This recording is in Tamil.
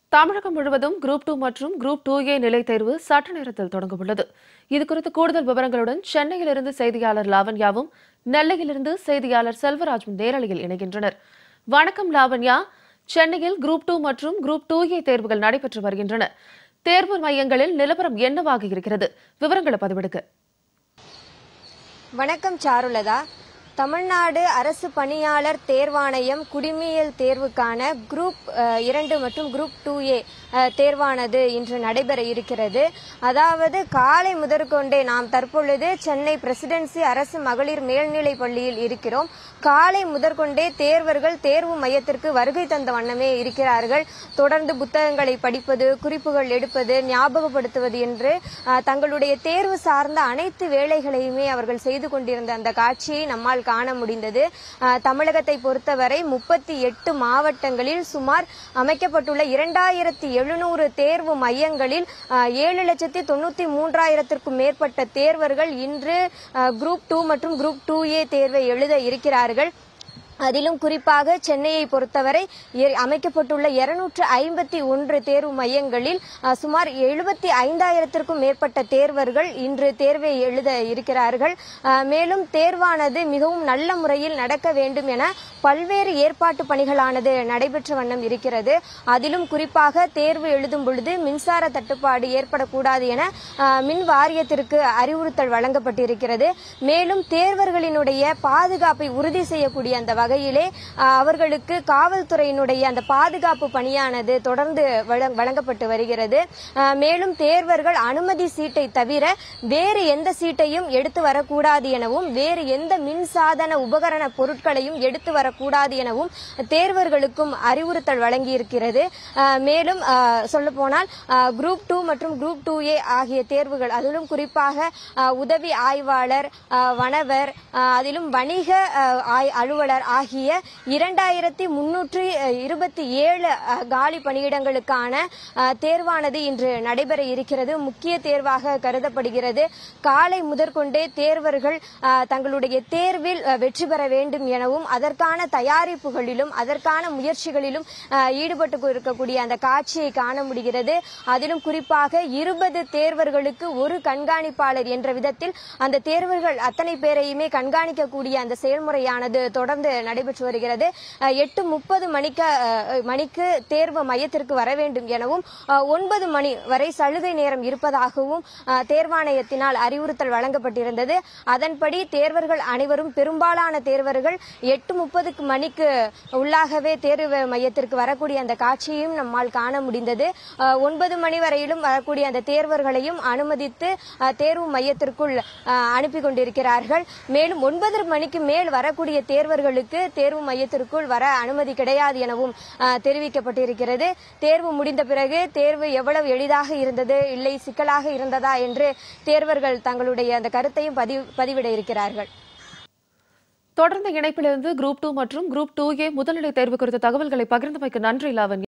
தமிழகம் முழுவதும் குரூப் டூ மற்றும் குரூப் டூ ஏ நிலைத் தேர்வு சற்று நேரத்தில் தொடங்கவுள்ளது இதுகுறித்து கூடுதல் விவரங்களுடன் சென்னையிலிருந்து செய்தியாளர் லாவண்யாவும் நெல்லையிலிருந்து செய்தியாளர் செல்வராஜும் நேரலையில் இணைகின்றனர் வணக்கம் லாவண்யா சென்னையில் குரூப் டூ மற்றும் குரூப் டூ ஏ தேர்வுகள் நடைபெற்று வருகின்றன தேர்வு மையங்களில் நிலவரம் என்னவாக இருக்கிறது விவரங்களை பதிவிடுங்க வணக்கம் சாருலதா தமிழ்நாடு அரசு பணியாளர் தேர்வாணையம் குடிமையியல் தேர்வுக்கான குரூப் அஹ், இரண்டு மற்றும் குரூப் டூ ஏ தேர்வானது இன்று நடைபெற இருக்கிறது அதாவது காலை முதற்கொண்டே நாம் தற்பொழுது சென்னை பிரசிடென்சி அரசு மகளிர் மேல்நிலைப் பள்ளியில் இருக்கிறோம் காலை முதற்கொண்டே தேர்வர்கள் தேர்வு மையத்திற்கு வருகை தந்த வண்ணமே இருக்கிறார்கள் தொடர்ந்து புத்தகங்களை படிப்பது குறிப்புகள் எடுப்பது ஞாபகப்படுத்துவது என்று அஹ், தங்களுடைய தேர்வு சார்ந்த அனைத்து வேலைகளையுமே அவர்கள் செய்து கொண்டிருந்த அந்த காட்சியை நம்மால் காண முடிந்தது அஹ், தமிழகத்தை பொறுத்தவரை முப்பத்தி எட்டு மாவட்டங்களில் சுமார் அமைக்கப்பட்டுள்ள இரண்டாயிரத்தி எழுநூறு தேர்வு மையங்களில் அஹ், ஏழு லட்சத்தி தொண்ணூத்தி மூன்றாயிரத்திற்கும் மேற்பட்ட தேர்வர்கள் இன்று அஹ், குரூப் டூ மற்றும் குரூப் டூ ஏ தேர்வை எழுத இருக்கிறார்கள் அதிலும் குறிப்பாக சென்னையை பொறுத்தவரை எ- அமைக்கப்பட்டுள்ள இருநூற்று ஐம்பத்தி ஒன்று தேர்வு மையங்களில் அஹ், சுமார் எழுபத்தி ஐந்தாயிரத்திற்கும் மேற்பட்ட தேர்வர்கள் இன்று தேர்வை எழுத இருக்கிறார்கள் அஹ், மேலும் தேர்வானது மிகவும் நல்ல முறையில் நடக்க வேண்டும் என பல்வேறு ஏற்பாட்டு பணிகளானது நடைபெற்ற வண்ணம் இருக்கிறது அதிலும் குறிப்பாக தேர்வு எழுதும் பொழுது மின்சார தட்டுப்பாடு ஏற்படக்கூடாது என அஹ், மின் வாரியத்திற்கு அறிவுறுத்தல் வழங்கப்பட்டிருக்கிறது மேலும் தேர்வர்களினுடைய பாதுகாப்பை உறுதி செய்யக்கூடிய அந்த வகையிலே அஹ், அவர்களுக்கு காவல்துறையினுடைய அந்த பாதுகாப்பு பணியானது தொடர்ந்து வழங்க- வழங்கப்பட்டு வருகிறது அஹ், மேலும் தேர்வர்கள் அனுமதி சீட்டை தவிர வேறு எந்த சீட்டையும் எடுத்து வரக்கூடாது எனவும் வேறு எந்த மின்சாதன உபகரண பொருட்களையும் எடுத்து வரக்கூடாது எனவும் தேர்வர்களுக்கும் அறிவுறுத்தல் வழங்கியிருக்கிறது அஹ், மேலும் சொல்ல போனால் குரூப் டூ மற்றும் குரூப் டூ ஏ ஆகிய தேர்வுகள் அதிலும் குறிப்பாக அஹ், உதவி ஆய்வாளர் அஹ், வனவர் அஹ், அதிலும் வணிக அஹ், ஆய்- அலுவலர் ஆகிய இரண்டாயிரத்தி முன்னூற்றி இருபத்தி ஏழு அஹ், காலி பணியிடங்களுக்கான அஹ், தேர்வானது இன்று நடைபெற இருக்கிறது முக்கிய தேர்வாக கருதப்படுகிறது காலை முதற்கொண்டே தேர்வர்கள் அஹ், தங்களுடைய தேர்வில் அஹ், வெற்றி பெற வேண்டும் எனவும் அதற்கான தயாரிப்புகளிலும் அதற்கான முயற்சிகளிலும் அஹ், ஈடுபட்டு இருக்கக்கூடிய அந்த காட்சியை காண முடிகிறது அதிலும் குறிப்பாக இருபது தேர்வர்களுக்கு ஒரு கண்காணிப்பாளர் என்ற விதத்தில் அந்த தேர்வர்கள் அத்தனை பேரையுமே கண்காணிக்கக்கூடிய அந்த செயல்முறையானது தொடர்ந்து நடைபெற்று வருகிறது அஹ், எட்டு முப்பது மணிக்கு அஹ், மணிக்கு தேர்வு மையத்திற்கு வர வேண்டும் எனவும் அஹ், ஒன்பது மணி வரை சலுகை நேரம் இருப்பதாகவும் அஹ், தேர்வாணையத்தினால் அறிவுறுத்தல் வழங்கப்பட்டிருந்தது அதன்படி தேர்வர்கள் அனைவரும் பெரும்பாலான தேர்வர்கள் எட்டு முப்பதுக்கு மணிக்கு உள்ளாகவே தேர்வு மையத்திற்கு வரக்கூடிய அந்த காட்சியையும் நம்மால் காண முடிந்தது அஹ், ஒன்பது மணி வரையிலும் வரக்கூடிய அந்த தேர்வர்களையும் அனுமதித்து அஹ், தேர்வு மையத்திற்குள் அஹ், அனுப்பி கொண்டிருக்கிறார்கள் மேலும் ஒன்பது மணிக்கு மேல் வரக்கூடிய தேர்வர்களுக்கு தேர்வு மையத்திற்குள் வர அனுமதி கிடையாது எனவும் அஹ், தெரிவிக்கப்பட்டிருக்கிறது தேர்வு முடிந்த பிறகு தேர்வு எவ்வளவு எளிதாக இருந்தது இல்லை சிக்கலாக இருந்ததா என்று தேர்வர்கள் தங்களுடைய அந்த கருத்தையும் பதிவு பதிவிட இருக்கிறார்கள் தொடர்ந்த இணைப்பிலிருந்து குரூப் டூ மற்றும் குரூப் டூ ஏ முதல்நிலை தேர்வு குறித்த தகவல்களை பகிர்ந்தமைக்கு நன்றி லாவண்யா